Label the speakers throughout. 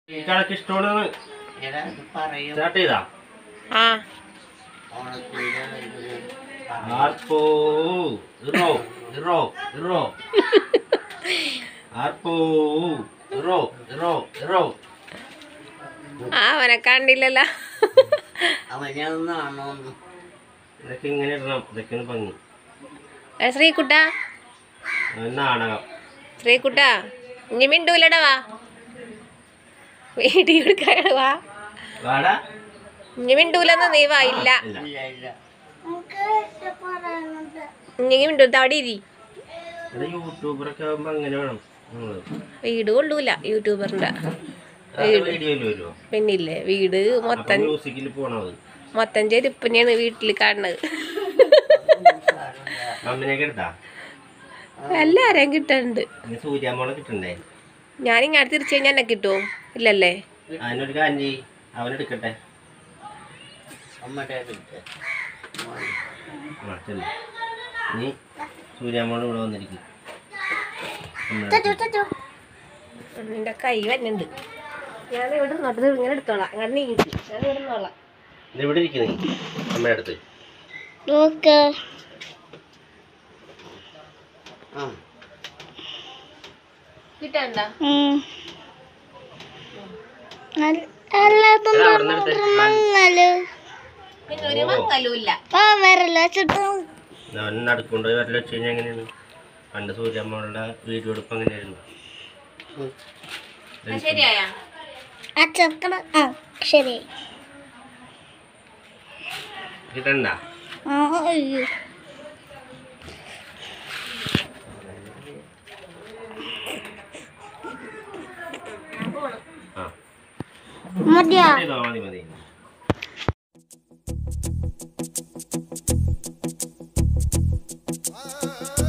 Speaker 1: ഈ കണക്ക് ഇഷ്ടമാണ്
Speaker 2: എടാ ഇത് പറയും
Speaker 1: സ്റ്റാർട്ട് ചെയ്താ
Speaker 3: ആ
Speaker 2: ഓണത്തിന്റെ ഇത്
Speaker 1: ആർപ്പോ ഇറോ ഇറോ ഇറോ ആർപ്പോ ഇറോ ഇറോ ഇറോ
Speaker 3: ആ അവനെ കണ്ടില്ലല്ലോ
Speaker 2: അവനെ ഒന്നാണോന്ന്
Speaker 1: ഇതൊക്കെ ഇങ്ങനെ ഇടണം ഇതൊക്കെയാണ് ഭംഗി
Speaker 3: ഏ, ശ്രീകുട്ട
Speaker 1: അത് നാടകം
Speaker 3: ശ്രീകുട്ട ഇനി മിണ്ടൂലടാ വാ വീഡിയോ എടുക്കാൻ വാ
Speaker 1: വാടാ
Speaker 3: ഇനി മിണ്ടൂലെന്ന് നീ വാ ഇല്ല
Speaker 1: ഇല്ല
Speaker 2: ഇല്ല ഇല്ല
Speaker 3: ഇനി മിണ്ടൂ അവിടെ ഇരി
Speaker 1: ഇവിടെ യൂട്യൂബറൊക്കെ ആകുമ്പോ അങ്ങനെ വേണം നമ്മള്
Speaker 3: വീട് കൊള്ളൂല യൂട്യൂബറിന്റെ
Speaker 1: വീഡിയോയിൽ വരുമോ
Speaker 3: പിന്നില്ലേ വീട്
Speaker 1: അപ്പൊ
Speaker 3: മൊത്തം
Speaker 1: മ്യൂസിക്കിൽ പോണത്
Speaker 3: മൊത്തം ചെരുപ്പിനെയാണ് വീട്ടിൽ കാണുന്നത്
Speaker 1: മമ്മിനെയൊക്കെ എടുത്താ
Speaker 3: എല്ലാരെയും കിട്ടുന്നുണ്ട്
Speaker 1: ഇനി സൂര്യാമോളെ കിട്ടണ്ടേ
Speaker 3: ഞാൻ ഇങ്ങോട്ട് തിരിച്ചു കഴിഞ്ഞാൽ എന്നെ കിട്ടുമോ ഇല്ലല്ലേ
Speaker 1: അതിനൊരു കാര്യം ചെയ്യ് അവനെടുക്കട്ടെ
Speaker 2: അമ്മയുടെ അടുത്ത്
Speaker 1: ആ ചെല്ലു നീ സൂര്യാമോള് ഇവിടെ വന്നിരിക്കും
Speaker 3: നിന്റെ കൈ വരുന്നുണ്ട് ഞാൻ ഇവിടെ നിന്നോട്ട് ഇങ്ങനെ എടുത്തോളാം അങ്ങനെ നീക്കി ഞാൻ ഇവിടെ നിന്നോളാം
Speaker 1: നീ ഇവിടെ ഇരിക്കുന്നേ അമ്മയുടെ അടുത്ത്
Speaker 2: ആ
Speaker 3: കിട്ടണ്ട
Speaker 1: എടാ, അവിടുന്ന് എടുത്ത്
Speaker 3: പിന്നെ ഒരു മങ്ങലുമില്ല
Speaker 1: ഞാൻ നടക്കൊണ്ട് വരല വെച്ച് കഴിഞ്ഞാൽ എങ്ങനെയാണ് പണ്ട് സൂര്യാമ്മളുടെ വീഡിയോ എടുപ്പ് അങ്ങനെയായിരുന്നു
Speaker 3: ശരിയായ
Speaker 4: ശരി
Speaker 1: കിട്ടണ്ട ആ
Speaker 4: മതിയാ
Speaker 1: ചെയ്തോ മതി മതി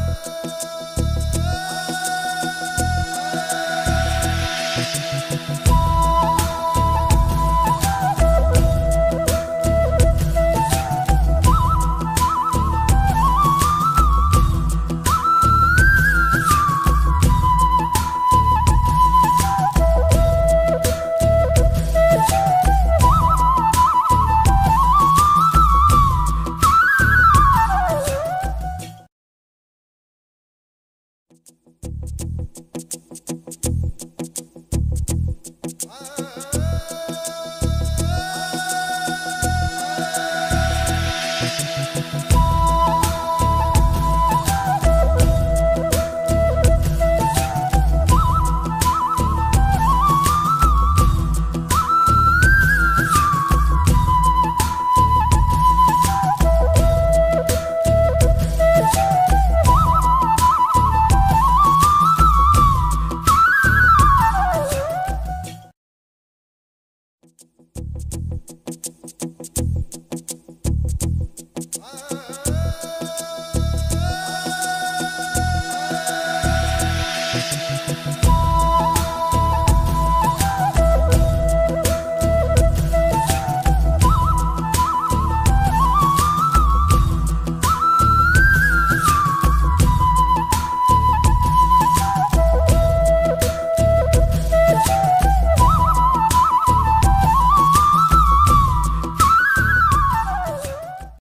Speaker 4: ആ